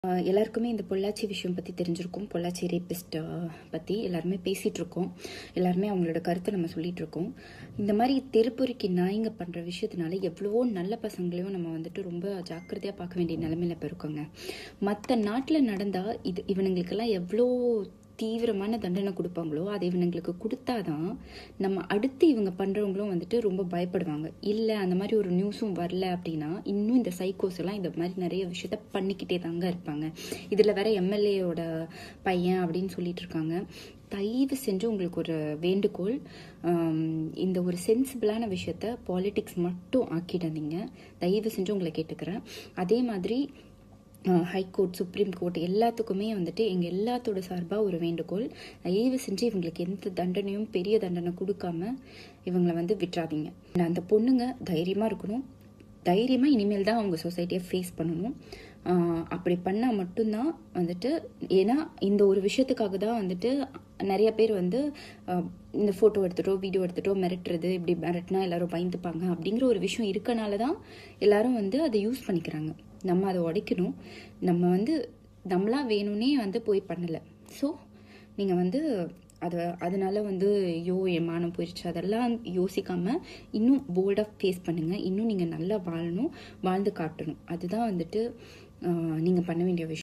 ஆஹ் எல்லாருக்குமே இந்த பொள்ளாச்சி விஷயம் பற்றி தெரிஞ்சிருக்கும் பொள்ளாச்சி ரேபிஸ்ட் பற்றி எல்லாருமே பேசிகிட்டு இருக்கோம் எல்லாருமே அவங்களோட கருத்தை நம்ம சொல்லிட்டு இருக்கோம் இந்த மாதிரி தெருப்பொறிக்கு நாய்ங்க பண்ணுற விஷயத்தினால எவ்வளவோ நல்ல பசங்களையும் நம்ம வந்துட்டு ரொம்ப ஜாக்கிரதையாக பார்க்க வேண்டிய நிலமையில இப்போ இருக்கோங்க மற்ற நாட்டில் நடந்தால் இது இவனுங்களுக்கெல்லாம் எவ்வளோ தீவிரமான தண்டனை கொடுப்பாங்களோ அதை இவனுங்களுக்கு கொடுத்தாதான் நம்ம அடுத்து இவங்க பண்ணுறவங்களும் வந்துட்டு ரொம்ப பயப்படுவாங்க இல்லை அந்த மாதிரி ஒரு நியூஸும் வரல அப்படின்னா இன்னும் இந்த சைக்கோஸ் எல்லாம் இந்த மாதிரி நிறைய விஷயத்த பண்ணிக்கிட்டே தாங்க இருப்பாங்க இதில் வேற எம்எல்ஏயோட பையன் அப்படின்னு சொல்லிட்டு இருக்காங்க தயவு செஞ்சு உங்களுக்கு ஒரு வேண்டுகோள் ஆம், இந்த ஒரு சென்சிபிளான விஷயத்த பாலிடிக்ஸ் மட்டும் ஆக்கிடாதீங்க தயவு செஞ்சு உங்களை கேட்டுக்கிறேன் அதே மாதிரி ஹைகோர்ட் சுப்ரீம் கோர்ட் எல்லாத்துக்குமே வந்துட்டு எங்கள் எல்லாத்தோட சார்பாக ஒரு வேண்டுகோள் தயவு செஞ்சு இவங்களுக்கு எந்த தண்டனையும் பெரிய தண்டனை கொடுக்காம இவங்களை வந்து விட்டுறாதீங்க அந்த பொண்ணுங்க தைரியமாக இருக்கணும் தைரியமாக இனிமேல் தான் அவங்க சொசைட்டியை ஃபேஸ் பண்ணணும் ஆஹ் அப்படி பண்ணால் மட்டும்தான் வந்துட்டு ஏன்னா இந்த ஒரு விஷயத்துக்காக தான் வந்துட்டு நிறைய பேர் வந்து ஆஹ் இந்த ஃபோட்டோ எடுத்துட்டோ வீடியோ எடுத்துட்டோ மிரட்டுறது இப்படி மிரட்டினா எல்லாரும் பயந்துப்பாங்க அப்படிங்கிற ஒரு விஷயம் இருக்கனால தான் எல்லாரும் வந்து அதை யூஸ் பண்ணிக்கிறாங்க நம்ம அதை உடைக்கணும் நம்ம வந்து நம்மளா வேணும்னே வந்து போய் பண்ணலை ஸோ நீங்கள் வந்து அதை அதனால வந்து ஐயோ என் மானம் போயிடுச்சு அதெல்லாம் யோசிக்காம இன்னும் போல்டாக ஃபேஸ் பண்ணுங்க இன்னும் நீங்கள் நல்லா வாழணும் வாழ்ந்து காட்டணும் அதுதான் வந்துட்டு நீங்கள் பண்ண வேண்டிய விஷயம்